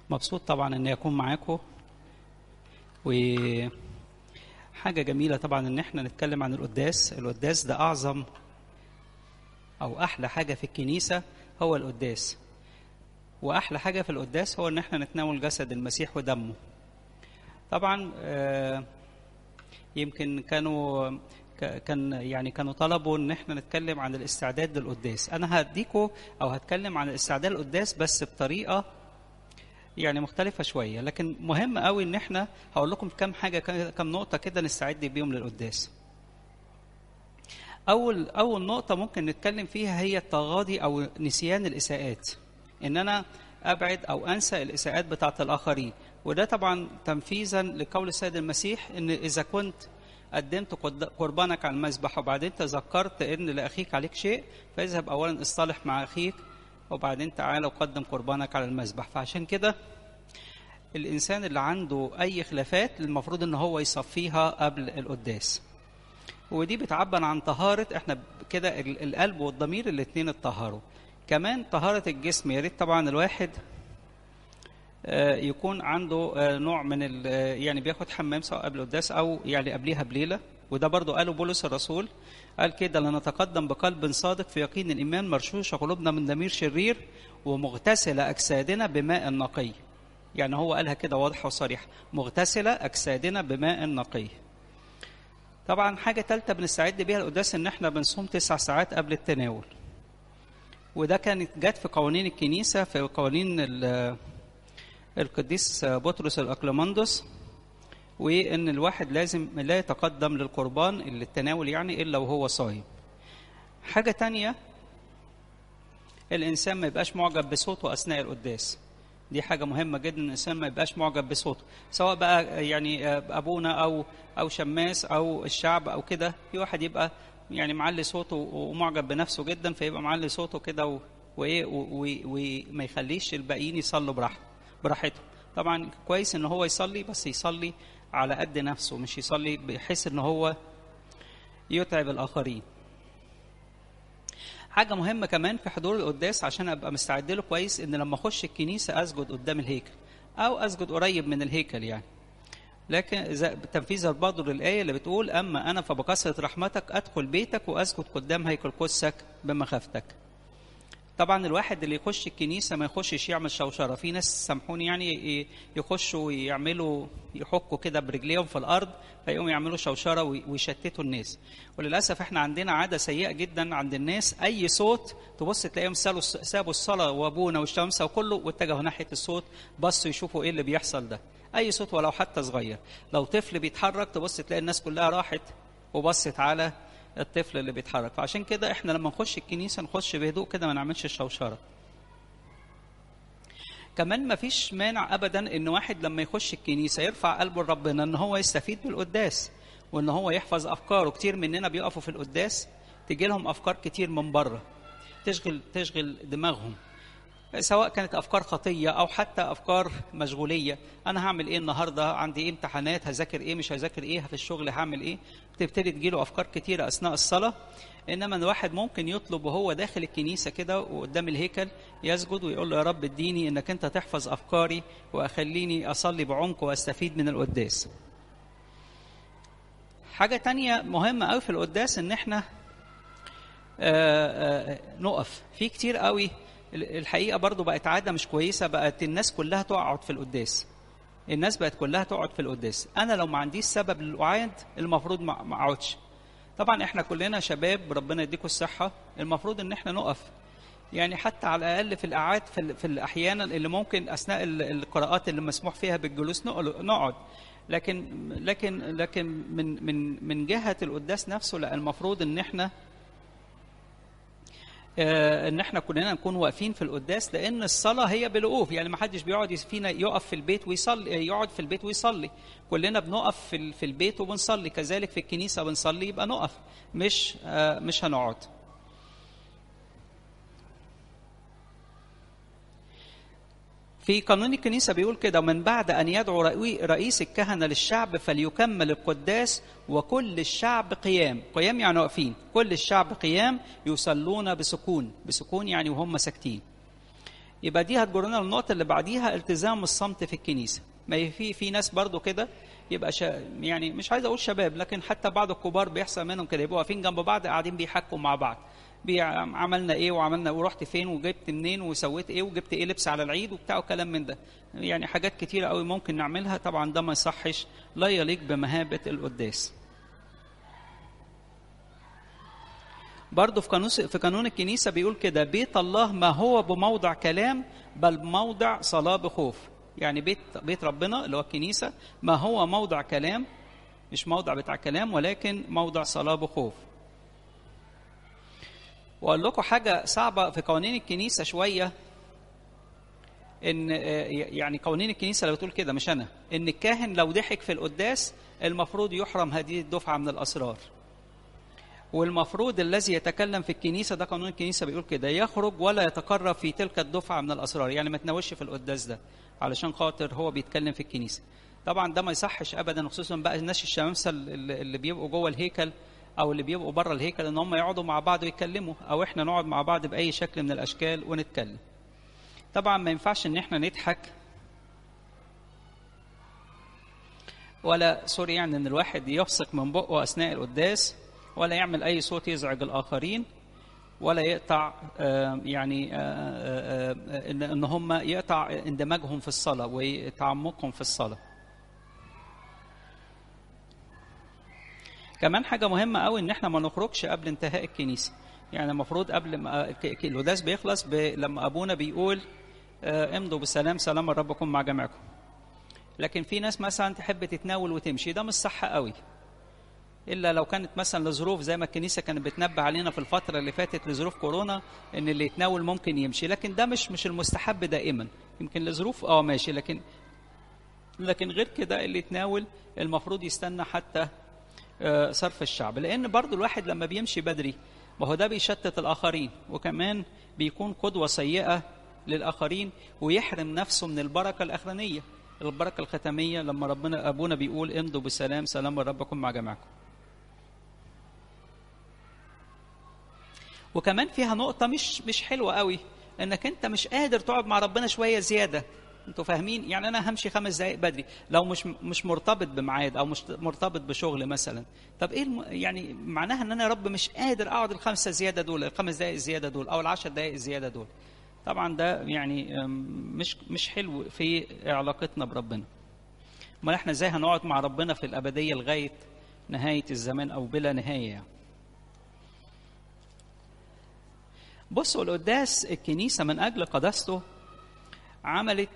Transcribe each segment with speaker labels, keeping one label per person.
Speaker 1: مبسوط طبعا اني اكون معاكم وحاجه جميله طبعا ان احنا نتكلم عن القداس القداس ده اعظم او احلى حاجه في الكنيسه هو القداس واحلى حاجه في القداس هو ان احنا نتناول جسد المسيح ودمه طبعا آه، يمكن كانوا ك- كان يعني كانوا طلبوا ان احنا نتكلم عن الاستعداد للقداس انا هديكوا او هتكلم عن الاستعداد للقداس بس بطريقه يعني مختلفه شويه لكن مهم قوي ان احنا هقول لكم كام حاجه كام نقطه كده نستعد بيهم للقداس اول اول نقطه ممكن نتكلم فيها هي التغاضي او نسيان الاساءات ان انا ابعد او انسى الاساءات بتاعه الاخرين وده طبعا تنفيذا لقول السيد المسيح ان اذا كنت قدمت قد- قربانك على المذبح وبعدين تذكرت ان لاخيك عليك شيء فاذهب اولا اصطلح مع اخيك وبعدين تعالى وقدم قربانك على المذبح فعشان كده الانسان اللي عنده اي خلافات المفروض ان هو يصفيها قبل القداس ودي بتعبر عن طهارة احنا كده ال- القلب والضمير الاتنين اتطهروا كمان طهارة الجسم يا ريت طبعا الواحد آه، يكون عنده آه، نوع من ال- آه، يعني بياخد حمام سواء قبل القداس او يعني قبليها بليله وده برضو قاله بولس الرسول قال كده لنتقدم بقلب صادق في يقين الايمان مرشوشه قلوبنا من ضمير شرير ومغتسله اجسادنا بماء نقي يعني هو قالها كده واضحه وصريحه مغتسله اجسادنا بماء نقي طبعا حاجه ثالثه بنستعد بيها القداس ان احنا بنصوم تسع ساعات قبل التناول وده كانت جت في قوانين الكنيسه في قوانين ال- القديس بطرس الأقلمندس وإن الواحد لازم لا يتقدم للقربان للتناول يعني إلا وهو صايم حاجة تانية الإنسان ما يبقاش معجب بصوته أثناء القداس دي حاجة مهمة جدا الإنسان ما يبقاش معجب بصوته سواء بقى يعني أبونا أو أو شماس أو الشعب أو كده في واحد يبقى يعني معلي صوته ومعجب بنفسه جدا فيبقى معلي صوته كده و- وإيه و- و- وما يخليش الباقيين يصلوا براحته براحته طبعا كويس ان هو يصلي بس يصلي على قد نفسه مش يصلي بحيث ان هو يتعب الاخرين حاجة مهمة كمان في حضور القداس عشان ابقى مستعد له كويس ان لما اخش الكنيسة اسجد قدام الهيكل او اسجد قريب من الهيكل يعني لكن إذا تنفيذا برضه للآية اللي بتقول أما أنا فبكثرة رحمتك أدخل بيتك وأسجد قدام هيكل قدسك بمخافتك طبعا الواحد اللي يخش الكنيسه ما يخشش يعمل شوشره في ناس سامحوني يعني ي- يخشوا يعملوا يحكوا كده برجليهم في الارض فيقوموا يعملوا شوشره وي- ويشتتوا الناس وللاسف احنا عندنا عاده سيئه جدا عند الناس اي صوت تبص تلاقيهم سالوا سابوا الصلاه وابونا والشمسه وكله واتجهوا ناحيه الصوت بصوا يشوفوا ايه اللي بيحصل ده اي صوت ولو حتى صغير لو طفل بيتحرك تبص تلاقي الناس كلها راحت وبصت على الطفل اللي بيتحرك فعشان كده احنا لما نخش الكنيسه نخش بهدوء كده ما نعملش الشوشره كمان ما فيش مانع ابدا ان واحد لما يخش الكنيسه يرفع قلبه لربنا ان هو يستفيد بالقداس وان هو يحفظ افكاره كتير مننا بيقفوا في القداس تجي لهم افكار كتير من بره تشغل تشغل دماغهم سواء كانت افكار خطيه او حتى افكار مشغوليه انا هعمل ايه النهارده عندي ايه امتحانات هذاكر ايه مش هذاكر ايه في الشغل هعمل ايه بتبتدي تجيله افكار كتيره اثناء الصلاه انما الواحد ممكن يطلب وهو داخل الكنيسه كده وقدام الهيكل يسجد ويقول له يا رب اديني انك انت تحفظ افكاري واخليني اصلي بعمق واستفيد من القداس حاجه تانية مهمه قوي في القداس ان احنا آه، آه، نقف في كتير قوي الحقيقه برضو بقت عاده مش كويسه بقت الناس كلها تقعد في القداس الناس بقت كلها تقعد في القداس انا لو ما عنديش سبب للقعاد المفروض ما ما اقعدش طبعا احنا كلنا شباب ربنا يديكم الصحه المفروض ان احنا نقف يعني حتى على الاقل في القعاد في, ال- في الاحيان اللي ممكن اثناء ال- القراءات اللي مسموح فيها بالجلوس نقل- نقعد لكن لكن لكن من من من جهه القداس نفسه لا المفروض ان احنا آه، ان احنا كلنا نكون واقفين في القداس لان الصلاه هي بالوقوف يعني ما حدش بيقعد فينا يقف في البيت ويصلي يقعد في البيت ويصلي كلنا بنقف في ال- في البيت وبنصلي كذلك في الكنيسه بنصلي يبقى نقف مش آه، مش هنقعد في قانون الكنيسة بيقول كده من بعد أن يدعو رئي- رئيس الكهنة للشعب فليكمل القداس وكل الشعب قيام قيام يعني واقفين كل الشعب قيام يصلون بسكون بسكون يعني وهم ساكتين يبقى دي هتجرنا للنقطه اللي بعديها التزام الصمت في الكنيسه ما في في ناس برضو كده يبقى شا يعني مش عايز اقول شباب لكن حتى بعض الكبار بيحصل منهم كده يبقوا واقفين جنب بعض قاعدين بيحكوا مع بعض عملنا ايه وعملنا ورحت فين وجبت منين وسويت ايه وجبت ايه لبس على العيد وبتاع وكلام من ده يعني حاجات كتيره قوي ممكن نعملها طبعا ده ما يصحش لا يليق بمهابه القداس برضه في قانون في قانون الكنيسه بيقول كده بيت الله ما هو بموضع كلام بل موضع صلاه بخوف يعني بيت بيت ربنا اللي هو الكنيسه ما هو موضع كلام مش موضع بتاع كلام ولكن موضع صلاه بخوف واقول لكم حاجه صعبه في قوانين الكنيسه شويه ان يعني قوانين الكنيسه لو تقول كده مش انا ان الكاهن لو ضحك في القداس المفروض يحرم هذه الدفعه من الاسرار والمفروض الذي يتكلم في الكنيسه ده قانون الكنيسه بيقول كده يخرج ولا يتقرب في تلك الدفعه من الاسرار يعني ما تناولش في القداس ده علشان خاطر هو بيتكلم في الكنيسه طبعا ده ما يصحش ابدا خصوصا بقى الناس الشمامسه اللي بيبقوا جوه الهيكل او اللي بيبقوا بره الهيكل ان هم يقعدوا مع بعض ويتكلموا او احنا نقعد مع بعض باي شكل من الاشكال ونتكلم طبعا ما ينفعش ان احنا نضحك ولا سوري يعني ان الواحد يفسق من بقه اثناء القداس ولا يعمل اي صوت يزعج الاخرين ولا يقطع يعني ان هم يقطع اندماجهم في الصلاه وتعمقهم في الصلاه كمان حاجه مهمه قوي ان احنا ما نخرجش قبل انتهاء الكنيسه يعني المفروض قبل ما القداس بيخلص ب... لما ابونا بيقول امضوا بسلام سلام الرب يكون مع جميعكم لكن في ناس مثلا تحب تتناول وتمشي ده مش صح قوي الا لو كانت مثلا لظروف زي ما الكنيسه كانت بتنبه علينا في الفتره اللي فاتت لظروف كورونا ان اللي يتناول ممكن يمشي لكن ده مش مش المستحب دائما يمكن لظروف اه ماشي لكن لكن غير كده اللي يتناول المفروض يستنى حتى صرف الشعب لان برضو الواحد لما بيمشي بدري ما هو ده بيشتت الاخرين وكمان بيكون قدوه سيئه للاخرين ويحرم نفسه من البركه الاخرانيه البركه الختاميه لما ربنا ابونا بيقول امضوا بسلام سلام الرب يكون مع جميعكم وكمان فيها نقطة مش مش حلوة قوي انك انت مش قادر تقعد مع ربنا شوية زيادة انتوا فاهمين يعني انا همشي خمس دقائق بدري لو مش مش مرتبط بميعاد او مش مرتبط بشغل مثلا طب ايه الم... يعني معناها ان انا يا رب مش قادر اقعد الخمسه زياده دول الخمس دقائق الزياده دول او العشر دقائق الزياده دول طبعا ده يعني مش مش حلو في علاقتنا بربنا امال احنا ازاي هنقعد مع ربنا في الابديه لغايه نهايه الزمان او بلا نهايه يعني. بصوا القداس الكنيسه من اجل قداسته عملت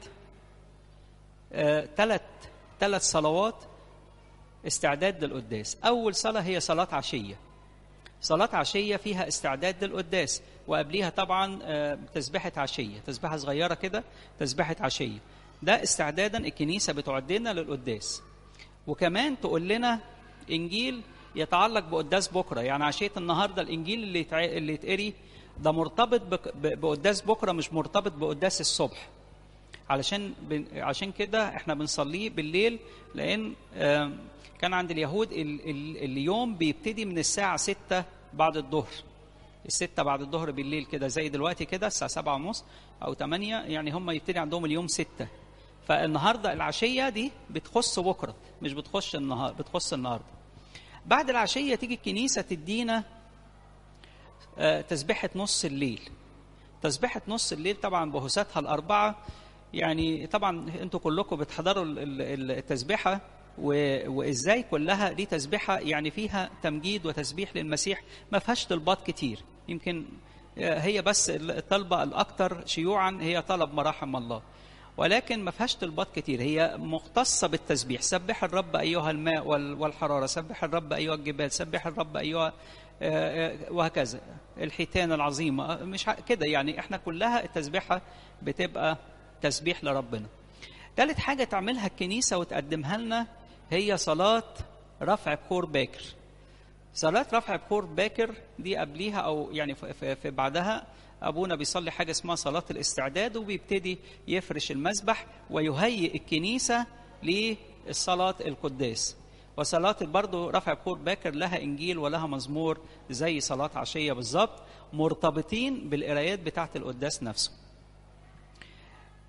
Speaker 1: ثلاث آه ثلاث صلوات استعداد للقداس اول صلاه هي صلاه عشيه صلاة عشية فيها استعداد للقداس وقبليها طبعا آه تسبحة عشية تسبحة صغيرة كده تسبحة عشية ده استعدادا الكنيسة بتعدنا للقداس وكمان تقول لنا إنجيل يتعلق بقداس بكرة يعني عشية النهاردة الإنجيل اللي يتع... اللي يتقري ده مرتبط بك... بقداس بكرة مش مرتبط بقداس الصبح علشان ب... عشان كده احنا بنصليه بالليل لأن آه كان عند اليهود ال ال اليوم بيبتدي من الساعة ستة بعد الظهر الستة بعد الظهر بالليل كده زي دلوقتي كده الساعة سبعة ونص أو تمانية يعني هم يبتدي عندهم اليوم ستة فالنهاردة العشية دي بتخص بكرة مش بتخش النهار بتخص النهاردة بعد العشية تيجي الكنيسة تدينا آه تسبيحة نص الليل تسبيحة نص الليل طبعا بهوساتها الأربعة يعني طبعا انتوا كلكم بتحضروا التسبيحة وازاي كلها دي تسبيحه يعني فيها تمجيد وتسبيح للمسيح ما فيهاش طلبات كتير يمكن هي بس الطلبه الاكثر شيوعا هي طلب مراحم الله ولكن ما فيهاش طلبات كتير هي مختصه بالتسبيح سبح الرب ايها الماء والحراره سبح الرب ايها الجبال سبح الرب ايها وهكذا الحيتان العظيمه مش كده يعني احنا كلها التسبيحه بتبقى تسبيح لربنا ثالث حاجه تعملها الكنيسه وتقدمها لنا هي صلاة رفع بخور باكر صلاة رفع بخور باكر دي قبليها أو يعني في بعدها أبونا بيصلي حاجة اسمها صلاة الاستعداد وبيبتدي يفرش المسبح ويهيئ الكنيسة للصلاة القداس وصلاة برضه رفع بخور باكر لها إنجيل ولها مزمور زي صلاة عشية بالظبط مرتبطين بالقرايات بتاعة القداس نفسه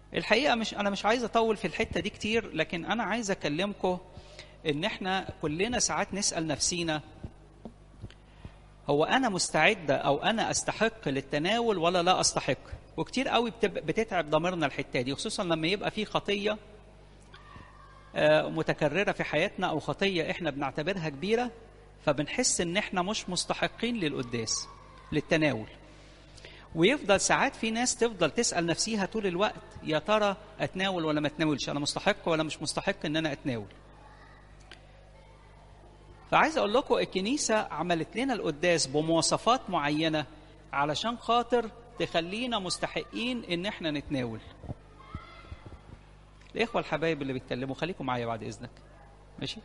Speaker 1: الحقيقه مش انا مش عايز اطول في الحته دي كتير لكن انا عايز اكلمكم ان احنا كلنا ساعات نسال نفسينا هو انا مستعده او انا استحق للتناول ولا لا استحق وكتير قوي بتتعب ضميرنا الحته دي خصوصا لما يبقى في خطيه متكرره في حياتنا او خطيه احنا بنعتبرها كبيره فبنحس ان احنا مش مستحقين للقداس للتناول ويفضل ساعات في ناس تفضل تسال نفسيها طول الوقت يا ترى اتناول ولا ما اتناولش انا مستحق ولا مش مستحق ان انا اتناول فعايز اقول لكم الكنيسه عملت لنا القداس بمواصفات معينه علشان خاطر تخلينا مستحقين ان احنا نتناول الاخوه الحبايب اللي بيتكلموا خليكم معايا بعد اذنك ماشي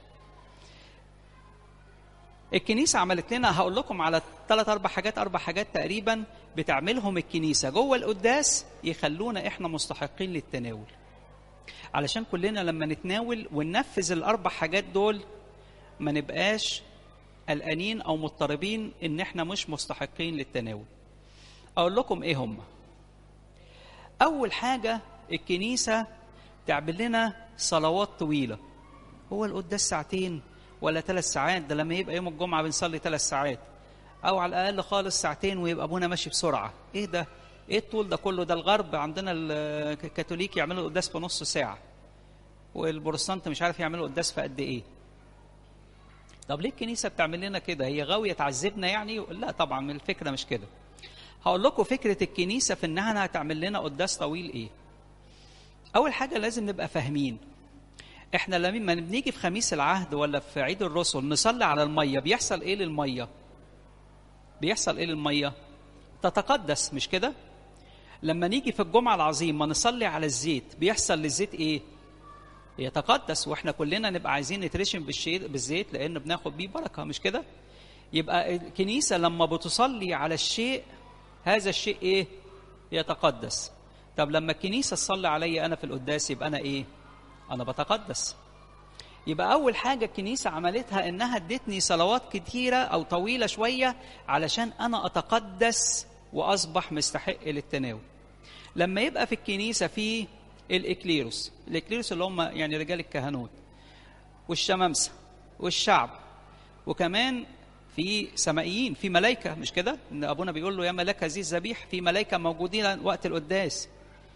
Speaker 1: الكنيسه عملت لنا هقول لكم على ثلاث اربع حاجات اربع حاجات تقريبا بتعملهم الكنيسه جوه القداس يخلونا احنا مستحقين للتناول علشان كلنا لما نتناول وننفذ الاربع حاجات دول ما نبقاش قلقانين او مضطربين ان احنا مش مستحقين للتناول اقول لكم ايه هم اول حاجه الكنيسه تعمل لنا صلوات طويله هو القداس ساعتين ولا ثلاث ساعات ده لما يبقى يوم الجمعه بنصلي ثلاث ساعات او على الاقل خالص ساعتين ويبقى ابونا ماشي بسرعه ايه ده ايه الطول ده كله ده الغرب عندنا الكاثوليك يعملوا القداس في نص ساعه والبروتستانت مش عارف يعملوا القداس في قد ايه طب ليه الكنيسه بتعمل لنا كده هي غاويه تعذبنا يعني لا طبعا الفكره مش كده هقول لكم فكره الكنيسه في انها هتعمل لنا قداس طويل ايه اول حاجه لازم نبقى فاهمين احنا لما بنيجي في خميس العهد ولا في عيد الرسل نصلي على الميه بيحصل ايه للميه بيحصل ايه للميه تتقدس مش كده لما نيجي في الجمعه العظيمه نصلي على الزيت بيحصل للزيت ايه يتقدس واحنا كلنا نبقى عايزين نترشم بالشيء بالزيت لان بناخد بيه بركه مش كده يبقى الكنيسه لما بتصلي على الشيء هذا الشيء ايه يتقدس طب لما الكنيسه تصلي عليا انا في القداس يبقى انا ايه انا بتقدس يبقى اول حاجه الكنيسه عملتها انها ادتني صلوات كتيره او طويله شويه علشان انا اتقدس واصبح مستحق للتناول لما يبقى في الكنيسه في الاكليروس الاكليروس اللي هم يعني رجال الكهنوت والشمامسه والشعب وكمان في سمائيين في ملائكه مش كده ان ابونا بيقول له يا ملاك هذه الذبيح في ملائكه موجودين وقت القداس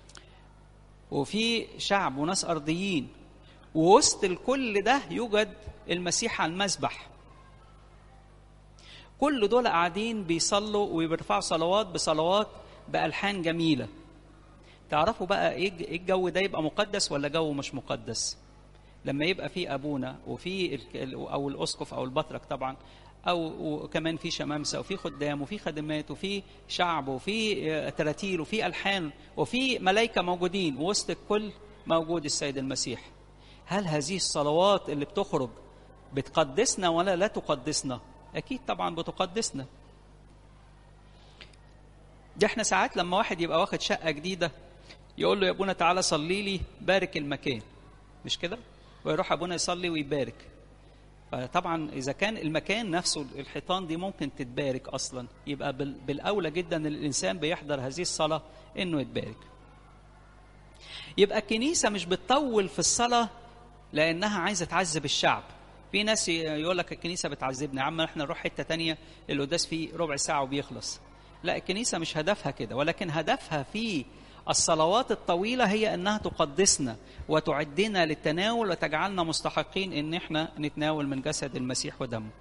Speaker 1: وفي شعب وناس ارضيين ووسط الكل ده يوجد المسيح على المسبح كل دول قاعدين بيصلوا وبيرفعوا صلوات بصلوات بألحان جميلة تعرفوا بقى ايه الجو ده يبقى مقدس ولا جو مش مقدس لما يبقى في ابونا وفي او الاسقف او البطرك طبعا او كمان في شمامسه وفي خدام وفي خدمات وفي شعب وفي تراتيل وفي الحان وفي ملائكه موجودين وسط الكل موجود السيد المسيح هل هذه الصلوات اللي بتخرج بتقدسنا ولا لا تقدسنا اكيد طبعا بتقدسنا ده احنا ساعات لما واحد يبقى واخد شقه جديده يقول له يا ابونا تعالى صلي لي بارك المكان مش كده ويروح ابونا يصلي ويبارك فطبعا اذا كان المكان نفسه الحيطان دي ممكن تتبارك اصلا يبقى بالاولى جدا ان الانسان بيحضر هذه الصلاه انه يتبارك يبقى الكنيسه مش بتطول في الصلاه لانها عايزه تعذب الشعب في ناس يقول لك الكنيسه بتعذبنا يا عم احنا نروح حته تانية القداس فيه ربع ساعه وبيخلص لا الكنيسه مش هدفها كده ولكن هدفها في الصلوات الطويله هي انها تقدسنا وتعدنا للتناول وتجعلنا مستحقين ان احنا نتناول من جسد المسيح ودمه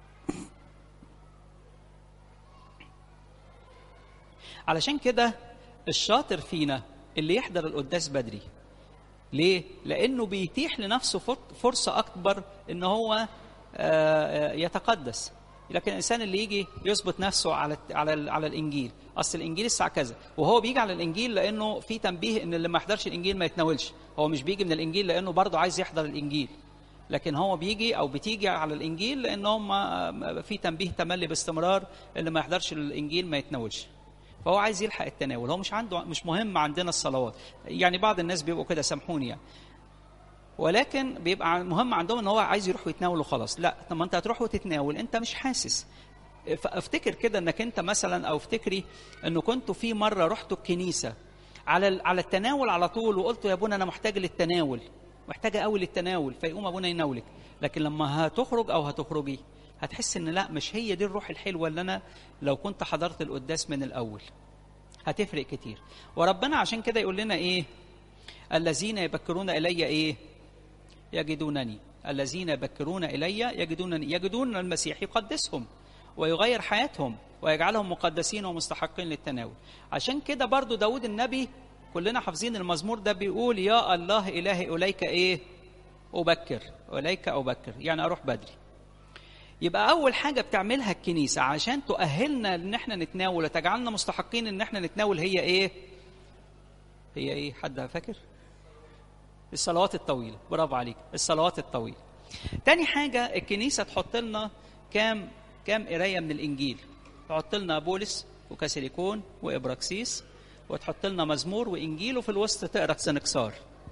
Speaker 1: علشان كده الشاطر فينا اللي يحضر القداس بدري ليه لانه بيتيح لنفسه فرصه اكبر ان هو يتقدس لكن الانسان اللي يجي يثبت نفسه على على على الانجيل اصل الانجيل الساعه كذا وهو بيجي على الانجيل لانه في تنبيه ان اللي ما يحضرش الانجيل ما يتناولش هو مش بيجي من الانجيل لانه برضه عايز يحضر الانجيل لكن هو بيجي او بتيجي على الانجيل لان هم في تنبيه تملي باستمرار اللي ما يحضرش الانجيل ما يتناولش فهو عايز يلحق التناول هو مش عنده مش مهم عندنا الصلوات يعني بعض الناس بيبقوا كده سامحوني يعني ولكن بيبقى مهم عندهم ان هو عايز يروح يتناول وخلاص لا طب ما انت هتروح وتتناول انت مش حاسس فافتكر كده انك انت مثلا او افتكري انه كنتوا في مره رحتوا الكنيسه على على التناول على طول وقلت يا ابونا انا محتاج للتناول محتاجه قوي للتناول فيقوم ابونا يناولك لكن لما هتخرج او هتخرجي هتحس ان لا مش هي دي الروح الحلوه اللي انا لو كنت حضرت القداس من الاول هتفرق كتير وربنا عشان كده يقول لنا ايه الذين يبكرون الي ايه يجدونني الذين يبكرون الي يجدونني يجدون المسيح يقدسهم ويغير حياتهم ويجعلهم مقدسين ومستحقين للتناول عشان كده برضو داود النبي كلنا حافظين المزمور ده بيقول يا الله إلهي إليك إيه أبكر إليك أبكر يعني أروح بدري يبقى أول حاجة بتعملها الكنيسة عشان تؤهلنا إن إحنا نتناول وتجعلنا مستحقين إن إحنا نتناول هي إيه؟ هي إيه؟ حد فاكر؟ الصلوات الطويلة برافو عليك الصلوات الطويلة تاني حاجة الكنيسة تحط لنا كام كام قراية من الإنجيل تحط لنا بولس وكاسيليكون وإبراكسيس وتحط لنا مزمور وإنجيل وفي الوسط تقرأ سنكسار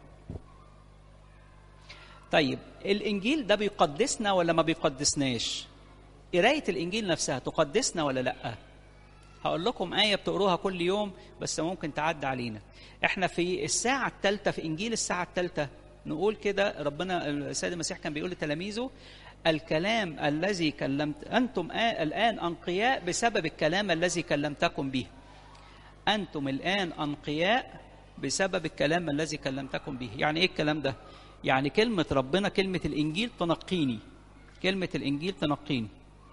Speaker 1: طيب الإنجيل ده بيقدسنا ولا ما بيقدسناش قراية الإنجيل نفسها تقدسنا ولا لأ هقول لكم آية بتقروها كل يوم بس ممكن تعدي علينا احنا في الساعة الثالثة في إنجيل الساعة الثالثة نقول كده ربنا السيد المسيح كان بيقول لتلاميذه الكلام الذي كلمت أنتم الآن أنقياء بسبب الكلام الذي كلمتكم به أنتم الآن أنقياء بسبب الكلام الذي كلمتكم به يعني إيه الكلام ده يعني كلمة ربنا كلمة الإنجيل تنقيني كلمة الإنجيل تنقيني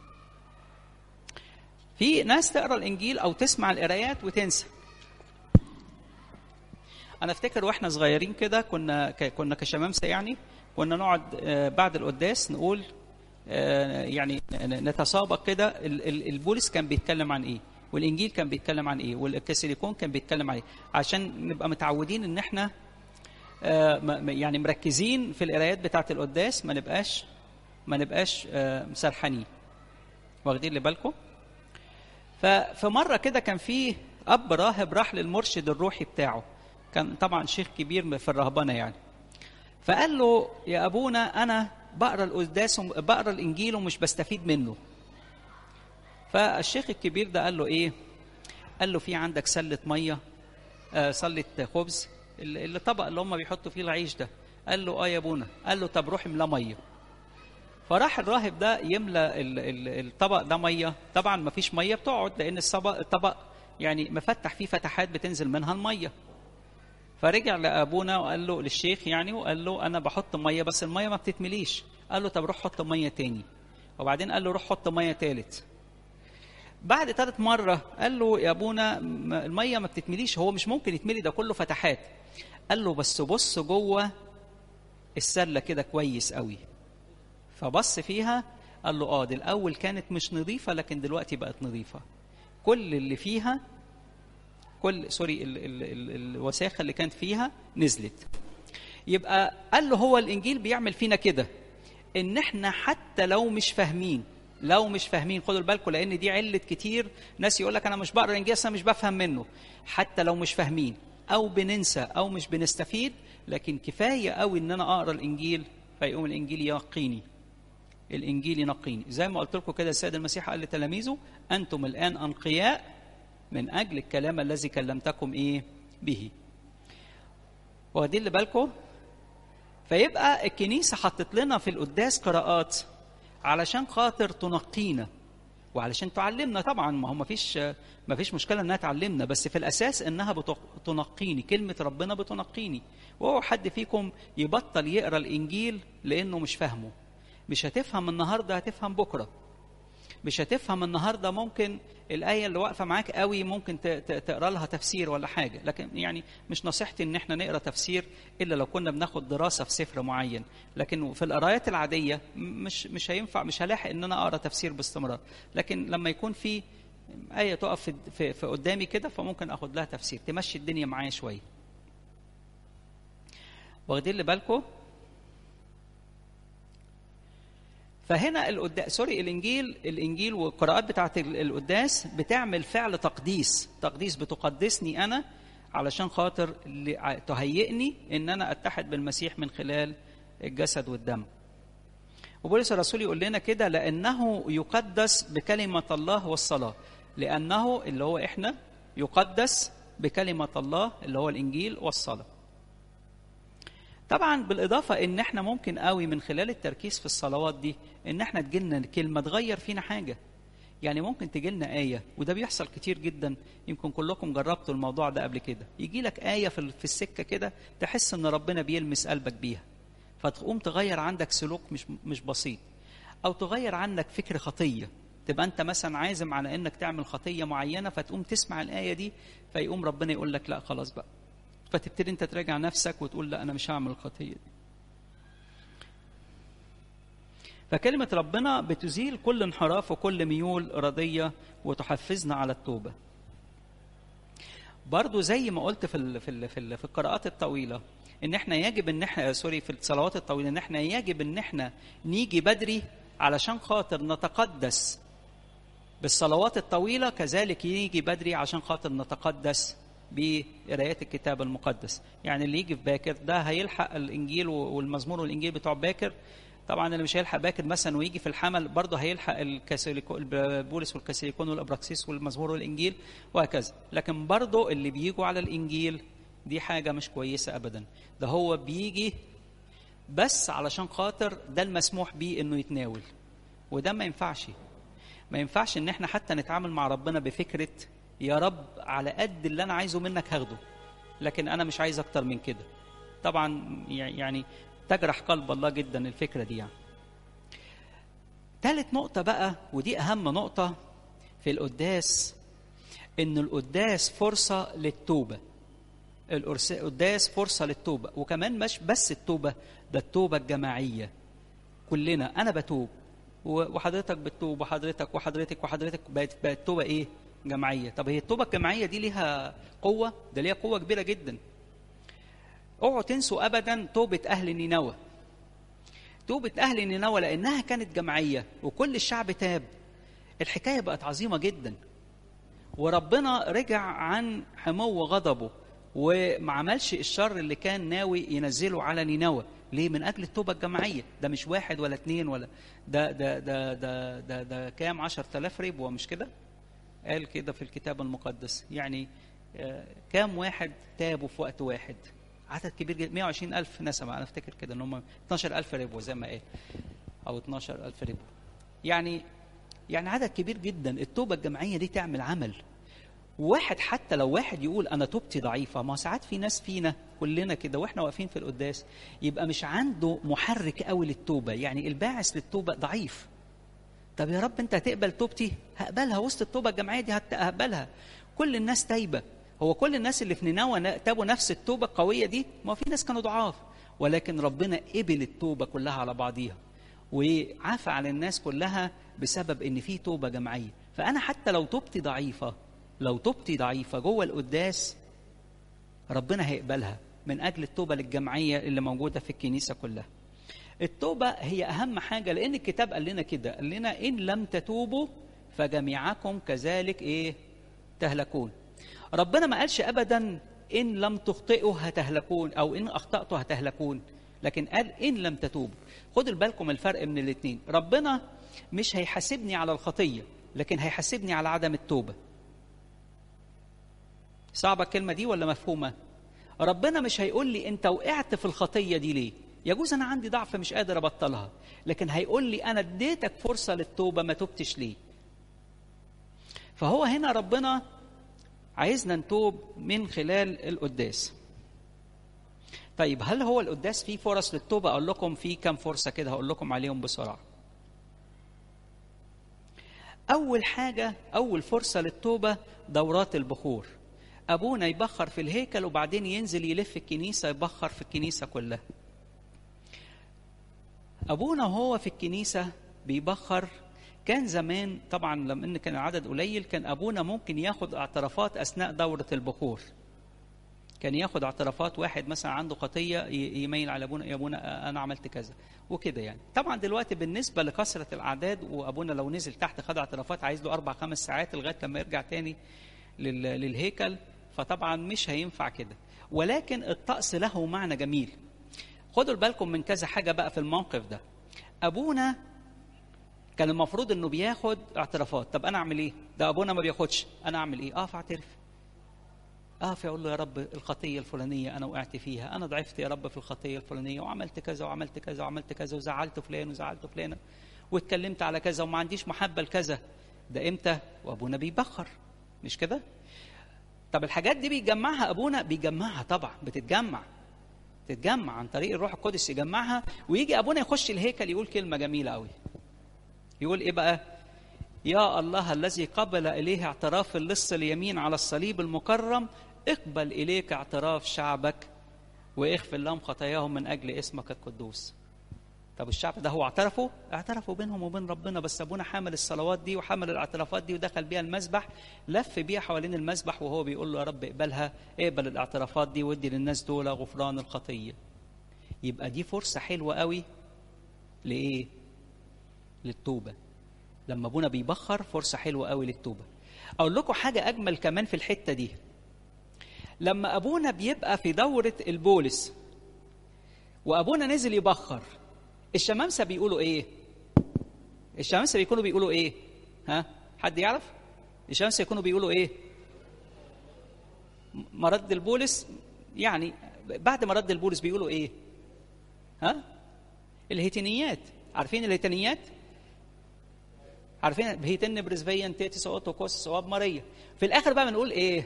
Speaker 1: في ناس تقرا الانجيل او تسمع القرايات وتنسى انا افتكر واحنا صغيرين كده كنا كنا كشمامسه يعني كنا نقعد بعد القداس نقول يعني نتسابق كده البولس كان بيتكلم عن ايه والانجيل كان بيتكلم عن ايه والكاسيليكون كان بيتكلم عن ايه عشان نبقى متعودين ان احنا يعني مركزين في القرايات بتاعه القداس ما نبقاش ما نبقاش مسرحانين واخدين بالكم ففي مره كده كان في اب راهب راح للمرشد الروحي بتاعه كان طبعا شيخ كبير في الرهبنه يعني فقال له يا ابونا انا بقرا القداس بقرا الانجيل ومش بستفيد منه فالشيخ الكبير ده قال له ايه قال له في عندك سله ميه آه سله خبز الطبق اللي هم بيحطوا فيه العيش ده قال له اه يا ابونا قال له طب روح املاه ميه فراح الراهب ده يملى الطبق ده ميه طبعا ما فيش ميه بتقعد لان الطبق الطبق يعني مفتح فيه فتحات بتنزل منها الميه فرجع لابونا وقال له للشيخ يعني وقال له انا بحط ميه بس الميه ما بتتمليش قال له طب روح حط ميه تاني وبعدين قال له روح حط ميه تالت بعد تالت مرة قال له يا أبونا المية ما بتتمليش هو مش ممكن يتملي ده كله فتحات قال له بس بص جوه السلة كده كويس قوي فبص فيها قال له اه دي الاول كانت مش نظيفه لكن دلوقتي بقت نظيفه كل اللي فيها كل سوري ال ال ال الوساخه اللي كانت فيها نزلت يبقى قال له هو الانجيل بيعمل فينا كده ان احنا حتى لو مش فاهمين لو مش فاهمين خدوا بالكم لان دي عله كتير ناس يقول لك انا مش بقرا الانجيل انا مش بفهم منه حتى لو مش فاهمين او بننسى او مش بنستفيد لكن كفايه قوي ان انا اقرا الانجيل فيقوم الانجيل ينقيني الانجيل ينقيني زي ما قلت لكم كده السيد المسيح قال لتلاميذه انتم الان انقياء من اجل الكلام الذي كلمتكم ايه به واخدين اللي بالكم فيبقى الكنيسه حطت لنا في القداس قراءات علشان خاطر تنقينا وعلشان تعلمنا طبعا ما هو ما فيش ما فيش مشكله انها تعلمنا بس في الاساس انها بتنقيني كلمه ربنا بتنقيني وهو حد فيكم يبطل يقرا الانجيل لانه مش فاهمه مش هتفهم النهارده هتفهم بكره مش هتفهم النهارده ممكن الايه اللي واقفه معاك قوي ممكن تقرا لها تفسير ولا حاجه لكن يعني مش نصيحتي ان احنا نقرا تفسير الا لو كنا بناخد دراسه في سفر معين لكن في القرايات العاديه مش مش هينفع مش هلاحق ان انا اقرا تفسير باستمرار لكن لما يكون في ايه تقف في, في, في قدامي كده فممكن اخد لها تفسير تمشي الدنيا معايا شويه واخدين اللي بالكم فهنا القداس سوري الانجيل الانجيل والقراءات بتاعت القداس بتعمل فعل تقديس تقديس بتقدسني انا علشان خاطر تهيئني ان انا اتحد بالمسيح من خلال الجسد والدم وبولس الرسول يقول لنا كده لانه يقدس بكلمه الله والصلاه لانه اللي هو احنا يقدس بكلمة الله اللي هو الإنجيل والصلاة طبعا بالإضافة إن إحنا ممكن قوي من خلال التركيز في الصلوات دي إن إحنا تجيلنا كلمة تغير فينا حاجة يعني ممكن تجيلنا آية وده بيحصل كتير جدا يمكن كلكم جربتوا الموضوع ده قبل كده يجي لك آية في في السكة كده تحس إن ربنا بيلمس قلبك بيها فتقوم تغير عندك سلوك مش مش بسيط أو تغير عنك فكر خطية تبقى أنت مثلا عازم على إنك تعمل خطية معينة فتقوم تسمع الآية دي فيقوم ربنا يقول لك لا خلاص بقى فتبتدي أنت تراجع نفسك وتقول لا أنا مش هعمل الخطية دي فكلمة ربنا بتزيل كل انحراف وكل ميول إرادية وتحفزنا على التوبة. برضو زي ما قلت في ال في ال في, ال في القراءات الطويلة إن إحنا يجب إن إحنا سوري في الصلوات الطويلة إن إحنا يجب إن إحنا نيجي بدري علشان خاطر نتقدس بالصلوات الطويلة كذلك يجي بدري عشان خاطر نتقدس بقرايات الكتاب المقدس يعني اللي يجي في باكر ده هيلحق الإنجيل والمزمور والإنجيل بتوع باكر طبعا اللي مش هيلحق باكر مثلا ويجي في الحمل برضه هيلحق الكاثوليكو بولس والكاثوليكون والابراكسيس والمزمور والانجيل وهكذا لكن برضه اللي بيجوا على الانجيل دي حاجه مش كويسه ابدا ده هو بيجي بس علشان خاطر ده المسموح بيه انه يتناول وده ما ينفعش ما ينفعش ان احنا حتى نتعامل مع ربنا بفكره يا رب على قد اللي انا عايزه منك هاخده لكن انا مش عايز اكتر من كده طبعا يعني تجرح قلب الله جدا الفكرة دي يعني. ثالث نقطة بقى ودي أهم نقطة في القداس إن القداس فرصة للتوبة. القداس فرصة للتوبة وكمان مش بس التوبة ده التوبة الجماعية. كلنا أنا بتوب وحضرتك بتوب وحضرتك وحضرتك وحضرتك بقت بقت توبة إيه؟ جماعية. طب هي التوبة الجماعية دي ليها قوة؟ ده ليها قوة كبيرة جدا. اوعوا تنسوا ابدا توبه اهل نينوى توبه اهل نينوى لانها كانت جماعيه وكل الشعب تاب الحكايه بقت عظيمه جدا وربنا رجع عن حمو غضبه وما عملش الشر اللي كان ناوي ينزله على نينوى ليه من اجل التوبه الجماعيه ده مش واحد ولا اتنين ولا ده ده ده ده ده, ده كام 10000 ربوه مش كده قال كده في الكتاب المقدس يعني كام واحد تابوا في وقت واحد عدد كبير جدا 120 ألف نسمة أنا أفتكر كده إن هم 12 ألف ربوة زي ما قال أو 12 ألف ربوة يعني يعني عدد كبير جدا التوبة الجماعية دي تعمل عمل واحد حتى لو واحد يقول أنا توبتي ضعيفة ما ساعات في ناس فينا كلنا كده وإحنا واقفين في القداس يبقى مش عنده محرك قوي للتوبة يعني الباعث للتوبة ضعيف طب يا رب أنت هتقبل توبتي هقبلها وسط التوبة الجماعية دي هقبلها كل الناس تايبه هو كل الناس اللي في نينوى تابوا نفس التوبه القويه دي ما في ناس كانوا ضعاف ولكن ربنا قبل التوبه كلها على بعضيها وعفى عن الناس كلها بسبب ان في توبه جماعيه فانا حتى لو توبتي ضعيفه لو توبتي ضعيفه جوه القداس ربنا هيقبلها من اجل التوبه الجماعيه اللي موجوده في الكنيسه كلها التوبه هي اهم حاجه لان الكتاب قال لنا كده قال لنا ان لم تتوبوا فجميعكم كذلك ايه تهلكون ربنا ما قالش ابدا ان لم تخطئوا هتهلكون او ان اخطاتوا هتهلكون لكن قال ان لم تتوبوا خدوا بالكم الفرق من الاثنين ربنا مش هيحاسبني على الخطيه لكن هيحاسبني على عدم التوبه صعبه الكلمه دي ولا مفهومه ربنا مش هيقول لي انت وقعت في الخطيه دي ليه يجوز انا عندي ضعف مش قادر ابطلها لكن هيقول لي انا اديتك فرصه للتوبه ما تبتش ليه فهو هنا ربنا عايزنا نتوب من خلال القداس طيب هل هو القداس فيه فرص للتوبة أقول لكم فيه كم فرصة كده هقول لكم عليهم بسرعة أول حاجة أول فرصة للتوبة دورات البخور أبونا يبخر في الهيكل وبعدين ينزل يلف الكنيسة يبخر في الكنيسة كلها أبونا وهو في الكنيسة بيبخر كان زمان طبعا لما ان كان العدد قليل كان ابونا ممكن ياخد اعترافات اثناء دوره البخور كان ياخد اعترافات واحد مثلا عنده خطيه يميل على ابونا يا ابونا انا عملت كذا وكده يعني طبعا دلوقتي بالنسبه لكثره الاعداد وابونا لو نزل تحت خد اعترافات عايز له اربع خمس ساعات لغايه لما يرجع تاني للهيكل فطبعا مش هينفع كده ولكن الطقس له معنى جميل خدوا بالكم من كذا حاجه بقى في الموقف ده ابونا كان المفروض انه بياخد اعترافات طب انا اعمل ايه ده ابونا ما بياخدش انا اعمل ايه اه فاعترف اقف اقول له يا رب الخطيه الفلانيه انا وقعت فيها انا ضعفت يا رب في الخطيه الفلانيه وعملت كذا وعملت كذا وعملت كذا وزعلت فلان وزعلت فلانه واتكلمت على كذا وما عنديش محبه لكذا ده امتى وابونا بيبخر مش كده طب الحاجات دي بيجمعها ابونا بيجمعها طبعا بتتجمع تتجمع عن طريق الروح القدس يجمعها ويجي ابونا يخش الهيكل يقول كلمه جميله قوي يقول ايه بقى يا الله الذي قبل اليه اعتراف اللص اليمين على الصليب المكرم اقبل اليك اعتراف شعبك واغفر لهم خطاياهم من اجل اسمك القدوس طب الشعب ده هو اعترفوا اعترفوا بينهم وبين ربنا بس ابونا حامل الصلوات دي وحمل الاعترافات دي ودخل بيها المسبح لف بيها حوالين المسبح وهو بيقول له يا رب اقبلها اقبل الاعترافات دي وادي للناس دول غفران الخطيه يبقى دي فرصه حلوه قوي لايه للتوبه لما ابونا بيبخر فرصه حلوه قوي للتوبه اقول لكم حاجه اجمل كمان في الحته دي لما ابونا بيبقى في دوره البولس وابونا نزل يبخر الشمامسه بيقولوا ايه الشمامسه بيكونوا بيقولوا ايه ها حد يعرف الشمامسه يكونوا بيقولوا ايه مرد البولس يعني بعد ما رد البولس بيقولوا ايه ها الهيتينيات عارفين الهيتينيات عارفين بهيتن برزفيا تيتي سواتو كوس صواب ماريا في الاخر بقى بنقول ايه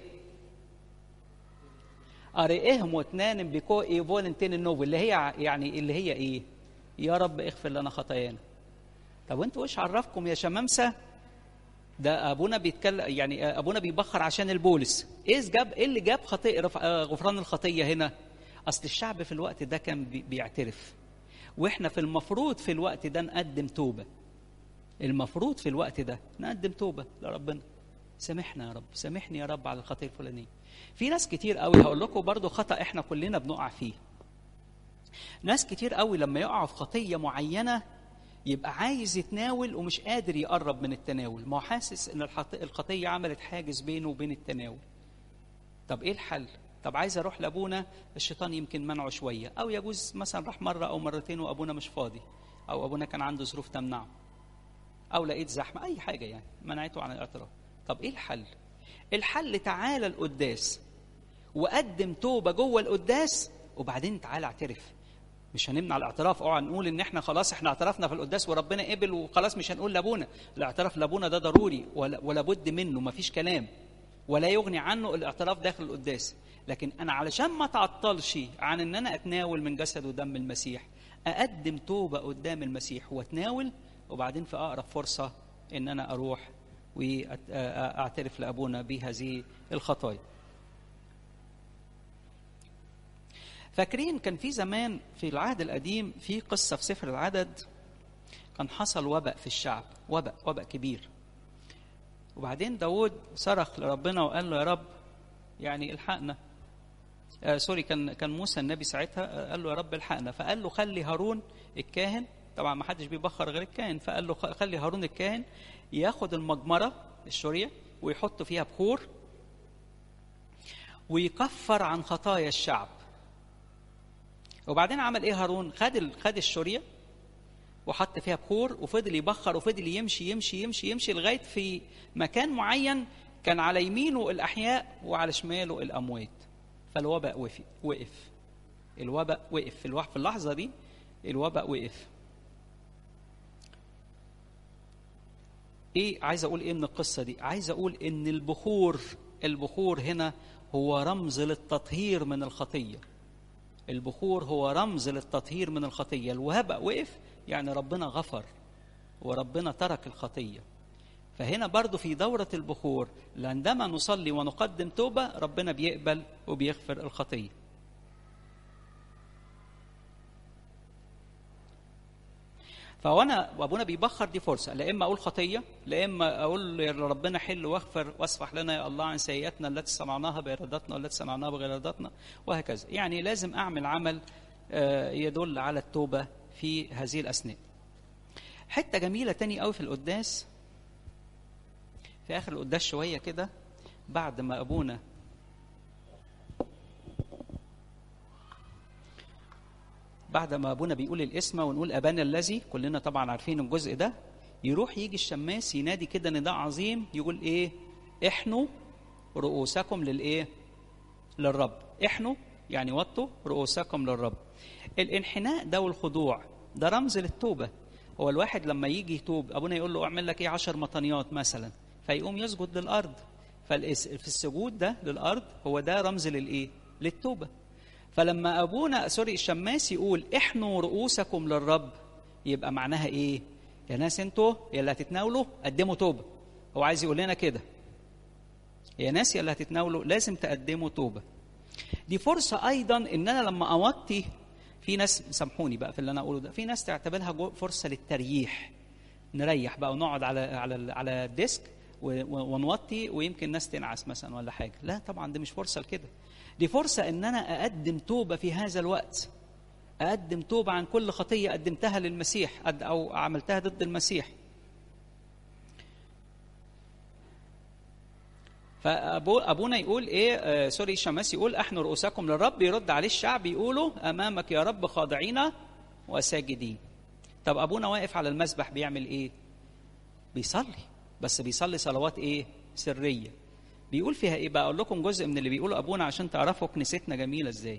Speaker 1: اريهم واتنان بيكو اي فولنتين النوبل اللي هي يعني اللي هي ايه يا رب اغفر لنا خطايانا طب وانتوا ايش عرفكم يا شمامسه ده ابونا بيتكلم يعني ابونا بيبخر عشان البولس ايه جاب ايه اللي جاب خطيئة غفران الخطيه هنا اصل الشعب في الوقت ده كان بيعترف واحنا في المفروض في الوقت ده نقدم توبه المفروض في الوقت ده نقدم توبه لربنا سامحنا يا رب سامحني يا رب على الخطيه الفلانيه في ناس كتير قوي هقول لكم برضو خطا احنا كلنا بنقع فيه ناس كتير قوي لما يقعوا في خطيه معينه يبقى عايز يتناول ومش قادر يقرب من التناول ما هو حاسس ان الخطيه عملت حاجز بينه وبين التناول طب ايه الحل طب عايز اروح لابونا الشيطان يمكن منعه شويه او يجوز مثلا راح مره او مرتين وابونا مش فاضي او ابونا كان عنده ظروف تمنعه او لقيت زحمه اي حاجه يعني منعته عن الاعتراف طب ايه الحل الحل تعالى القداس وقدم توبه جوه القداس وبعدين تعالى اعترف مش هنمنع الاعتراف اوعى نقول ان احنا خلاص احنا اعترفنا في القداس وربنا قبل وخلاص مش هنقول لابونا الاعتراف لابونا ده ضروري ولا, ولا بد منه مفيش كلام ولا يغني عنه الاعتراف داخل القداس لكن انا علشان ما تعطلش عن ان انا اتناول من جسد ودم المسيح اقدم توبه قدام المسيح واتناول وبعدين في اقرب فرصه ان انا اروح واعترف لابونا بهذه الخطايا فاكرين كان في زمان في العهد القديم في قصة في سفر العدد كان حصل وباء في الشعب وباء وباء كبير وبعدين داود صرخ لربنا وقال له يا رب يعني الحقنا آه سوري كان كان موسى النبي ساعتها قال له يا رب الحقنا فقال له خلي هارون الكاهن طبعا ما حدش بيبخر غير الكاهن فقال له خلي هارون الكاهن ياخد المجمره الشوريه ويحط فيها بخور ويكفر عن خطايا الشعب وبعدين عمل ايه هارون خد خد الشوريه وحط فيها بخور وفضل يبخر وفضل يمشي يمشي يمشي يمشي لغايه في مكان معين كان على يمينه الاحياء وعلى شماله الاموات فالوباء وقف وقف الوباء وقف في في اللحظه دي الوباء وقف ايه عايز اقول ايه من القصه دي عايز اقول ان البخور البخور هنا هو رمز للتطهير من الخطيه البخور هو رمز للتطهير من الخطيه الوهباء وقف يعني ربنا غفر وربنا ترك الخطيه فهنا برضو في دورة البخور عندما نصلي ونقدم توبة ربنا بيقبل وبيغفر الخطية فوانا وابونا بيبخر دي فرصه لا اما اقول خطيه لا اما اقول لربنا حل واغفر واصفح لنا يا الله عن سيئاتنا التي صنعناها بارادتنا والتي صنعناها بغير ارادتنا وهكذا يعني لازم اعمل عمل يدل على التوبه في هذه الاثناء حته جميله تاني قوي في القداس في اخر القداس شويه كده بعد ما ابونا بعد ما ابونا بيقول الاسم ونقول ابانا الذي كلنا طبعا عارفين الجزء ده يروح يجي الشماس ينادي كده نداء عظيم يقول ايه احنوا رؤوسكم للايه للرب احنوا يعني وطوا رؤوسكم للرب الانحناء ده والخضوع ده رمز للتوبة هو الواحد لما يجي يتوب ابونا يقول له اعمل لك ايه عشر مطنيات مثلا فيقوم يسجد للارض ففي السجود ده للارض هو ده رمز للايه للتوبة فلما ابونا سوري الشماس يقول احنوا رؤوسكم للرب يبقى معناها ايه يا ناس انتوا يا اللي هتتناولوا قدموا توبه هو عايز يقول لنا كده يا ناس يا اللي هتتناولوا لازم تقدموا توبه دي فرصه ايضا ان انا لما اوطي في ناس سامحوني بقى في اللي انا اقوله ده في ناس تعتبرها فرصه للتريح نريح بقى ونقعد على على على الديسك ونوطي ويمكن ناس تنعس مثلا ولا حاجه لا طبعا دي مش فرصه لكده دي فرصه ان انا اقدم توبه في هذا الوقت اقدم توبه عن كل خطيه قدمتها للمسيح او عملتها ضد المسيح فابونا يقول ايه آه سوري الشماس يقول احنوا رؤوسكم للرب يرد عليه الشعب يقولوا امامك يا رب خاضعين وساجدين طب ابونا واقف على المسبح بيعمل ايه بيصلي بس بيصلي صلوات ايه سريه بيقول فيها ايه بقى اقول لكم جزء من اللي بيقوله ابونا عشان تعرفوا كنيستنا جميله ازاي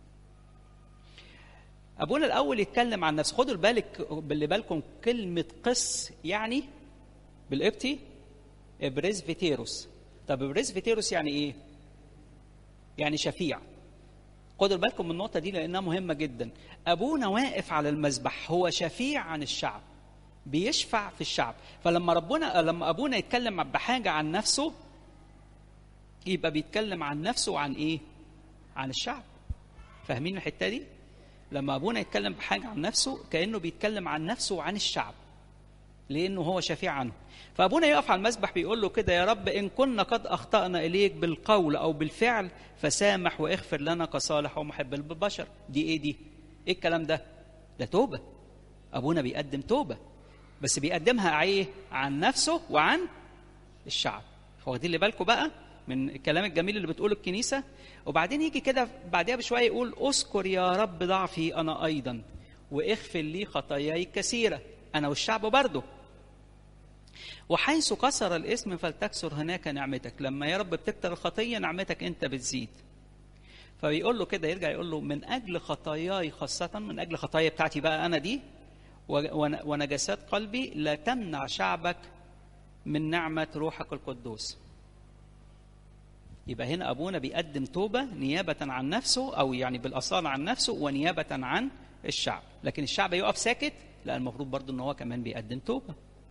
Speaker 1: ابونا الاول يتكلم عن نفسه خدوا بالك باللي بالكم كلمه قس يعني بالقبطي ابريزفيتيروس طب ابريزفيتيروس يعني ايه يعني شفيع خدوا بالكم من النقطه دي لانها مهمه جدا ابونا واقف على المذبح هو شفيع عن الشعب بيشفع في الشعب فلما ربنا لما ابونا يتكلم بحاجه عن نفسه يبقى بيتكلم عن نفسه وعن ايه عن الشعب فاهمين الحته دي لما ابونا يتكلم بحاجه عن نفسه كانه بيتكلم عن نفسه وعن الشعب لانه هو شفيع عنه فابونا يقف على المسبح بيقول له كده يا رب ان كنا قد اخطانا اليك بالقول او بالفعل فسامح واغفر لنا كصالح ومحب للبشر دي ايه دي ايه الكلام ده ده توبه ابونا بيقدم توبه بس بيقدمها ايه عن نفسه وعن الشعب واخدين اللي بالكم بقى من الكلام الجميل اللي بتقوله الكنيسة وبعدين يجي كده بعدها بشوية يقول اذكر يا رب ضعفي أنا أيضا واغفر لي خطاياي كثيرة أنا والشعب برضه وحيث كسر الاسم فلتكسر هناك نعمتك لما يا رب بتكتر الخطية نعمتك أنت بتزيد فبيقول له كده يرجع يقول له من أجل خطاياي خاصة من أجل خطايا بتاعتي بقى أنا دي ونجاسات قلبي لا تمنع شعبك من نعمة روحك القدوس يبقى هنا ابونا بيقدم توبه نيابه عن نفسه او يعني بالاصاله عن نفسه ونيابه عن الشعب لكن الشعب يقف ساكت لا المفروض برضه ان هو كمان بيقدم توبه